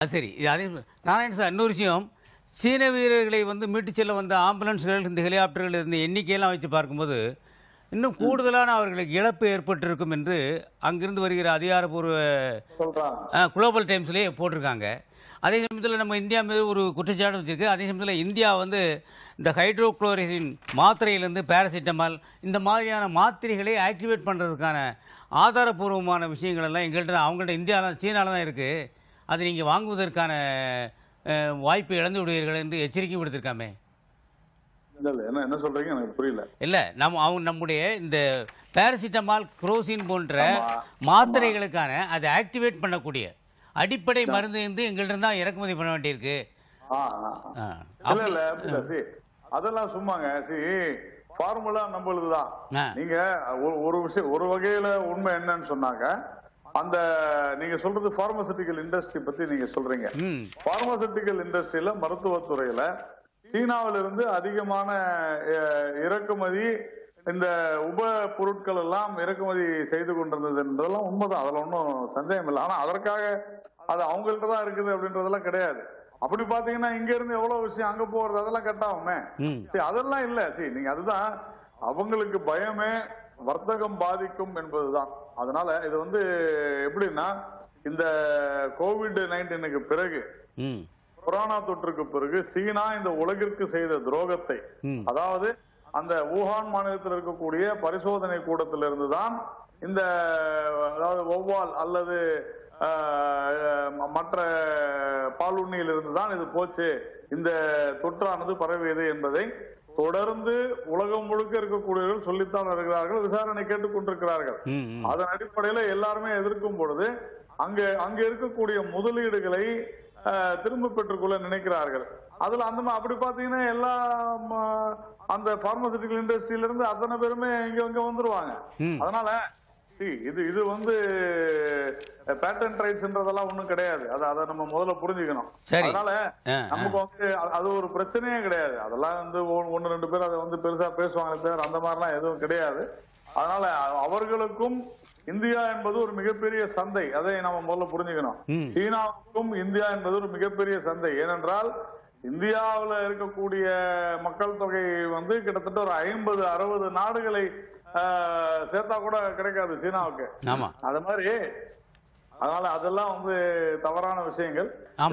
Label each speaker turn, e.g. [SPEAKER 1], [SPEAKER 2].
[SPEAKER 1] அது சரி இது அதே நாராயண சார் இன்னொரு விஷயம் சீன வீரர்களை வந்து மீட்டுச் செல்ல வந்த ஆம்புலன்ஸ்கள் இந்த ஹெலிகாப்டர்கள் இருந்த எண்ணிக்கையெல்லாம் வச்சு பார்க்கும்போது இன்னும் கூடுதலான அவர்களுக்கு இழப்பு ஏற்பட்டிருக்கும் என்று அங்கிருந்து வருகிற அதிகாரப்பூர்வ
[SPEAKER 2] சொல்றாங்க
[SPEAKER 1] குளோபல் டைம்ஸ்லேயே போட்டிருக்காங்க அதே சமயத்தில் நம்ம இந்தியா மீது ஒரு குற்றச்சாட்டு வச்சிருக்கு அதே சமயத்தில் இந்தியா வந்து இந்த ஹைட்ரோக்ளோரின் மாத்திரையிலேருந்து பேராசிட்டமால் இந்த மாதிரியான மாத்திரைகளை ஆக்டிவேட் பண்ணுறதுக்கான ஆதாரபூர்வமான விஷயங்கள் எல்லாம் எங்கள்கிட்ட தான் அவங்கள்ட்ட இந்தியாவில் சீனாவில் தான் இருக்குது அது நீங்கள் வாங்குவதற்கான அஹ், வாய்ப்பை இழந்து விடுவீர்கள் என்று எச்சரிக்கை விடுத்திருக்காமே
[SPEAKER 2] இல்ல இல்ல என்ன என்ன சொல்றீங்க எனக்கு புரியல
[SPEAKER 1] இல்லை நம்ம அவங்க நம்முடைய இந்த பேராசிட்டமால் குரோசின் போன்ற
[SPEAKER 2] ஆமா.
[SPEAKER 1] மாத்திரைகளுக்கான அதை ஆக்டிவேட் பண்ணக்கூடிய அடிப்படை மருந்து வந்து எங்கள்கிட்ட தான் இறக்குமதி பண்ண வேண்டியிருக்கு
[SPEAKER 2] ஆ, ஆ, ஆ.
[SPEAKER 1] ஆ.
[SPEAKER 2] இல்ல இல்ல இல்ல சி அதெல்லாம் சும்மாங்க சி ஃபார்முலா நம்மளுதுதான்
[SPEAKER 1] ஆ.
[SPEAKER 2] நீங்க ஒரு- ஒரு விஷயம் ஒரு வகையில உண்மை என்னன்னு சொன்னாங்க அந்த நீங்க சொல்றது பார்மசூட்டிக்கல் இண்டஸ்ட்ரி பத்தி நீங்க சொல்றீங்க
[SPEAKER 1] ம்
[SPEAKER 2] பார்மசூட்டிக்கல் இண்டஸ்ட்ரியில மருத்துவத்துறையில சீனாவில இருந்து அதிகமான அஹ், இறக்குமதி இந்த உப பொருட்கள் எல்லாம் இறக்குமதி செய்து கொண்டிருந்ததுன்றதெல்லாம் உண்மைதான் அதுல ஒன்றும் சந்தேகம் இல்லை ஆனா அதற்காக அது அவங்கள்ட்ட தான் இருக்குது அப்படின்றதெல்லாம் கிடையாது அப்படி பாத்தீங்கன்னா இங்க இருந்து எவ்வளவு விஷயம் அங்க போறது அதெல்லாம் கட்டாகுமே
[SPEAKER 1] ம்
[SPEAKER 2] சரி, அதெல்லாம் இல்ல சரி நீங்க அதுதான் அவங்களுக்கு பயமே வர்த்தகம் பாதிக்கும் என்பதுதான் அதனால இது வந்து எப்படின்னா இந்த கோவிட் நைன்டீனுக்கு பிறகு
[SPEAKER 1] ம்
[SPEAKER 2] கொரோனா தொற்றுக்கு பிறகு சீனா இந்த உலகிற்கு செய்த துரோகத்தை
[SPEAKER 1] ம்
[SPEAKER 2] அதாவது அந்த ஊகான் மாநிலத்தில் இருக்கக்கூடிய பரிசோதனை கூடத்திலிருந்து தான் இந்த அதாவது ஒவ்வால் அல்லது ஆஹ், மற்ற பாலுண்ணியிலிருந்து தான் இது போச்சு இந்த தொற்றானது பரவியது என்பதை தொடர்ந்து உலகம் முழுக்க இருக்கக்கூடியவர்கள் சொல்லித்தான் வருகிறார்கள் விசாரணை கேட்டுக் கொண்டிருக்கிறார்கள்
[SPEAKER 1] ம் ம்
[SPEAKER 2] அதன் அடிப்படையில எல்லாருமே எதிர்க்கும் பொழுது அங்க அங்க இருக்கக்கூடிய முதலீடுகளை அஹ், திரும்ப பெற்றுக்கொள்ள நினைக்கிறார்கள் அதுல அந்த மா- அப்படி பாத்தீங்கன்னா எல்லா ம, அந்த பார்மசூட்டிக்கல் இண்டஸ்ட்ரியில இருந்து அத்தனை பேருமே இங்க இங்க வந்துருவாங்க
[SPEAKER 1] ம்.
[SPEAKER 2] அதனால see, இது இது வந்து பேட்டன் ரைட்ஸ்ன்றதெல்லாம் ஒண்ணும் கிடையாது அதை அதை நம்ம முதல்ல புரிஞ்சுக்கணும்
[SPEAKER 1] சரி.
[SPEAKER 2] அதனால
[SPEAKER 1] ஆ,
[SPEAKER 2] நமக்கு வந்து அது- அது ஒரு பிரச்சனையே கிடையாது அதெல்லாம் வந்து ஒ- ஒண்ணு ரெண்டு பேர் அதை வந்து பெருசா பேசுவாங்க தவிர அந்த மாதிரிலாம் எதுவும் கிடையாது அதனால அவர்களுக்கும் இந்தியா என்பது ஒரு மிகப்பெரிய சந்தை அதை நம்ம முதல்ல புரிஞ்சுக்கணும்
[SPEAKER 1] ம்.
[SPEAKER 2] சீனாவுக்கும் இந்தியா என்பது ஒரு மிகப்பெரிய சந்தை ஏனென்றால் இந்தியாவுல இருக்கக்கூடிய மக்கள் தொகை வந்து கிட்டத்தட்ட ஒரு ஐம்பது அறுபது நாடுகளை ஆஹ், சேர்த்தா கூட கிடைக்காது சீனாவுக்கு
[SPEAKER 1] ஆமாம்
[SPEAKER 2] அது மாதிரி அதனால அதெல்லாம் வந்து தவறான விஷயங்கள்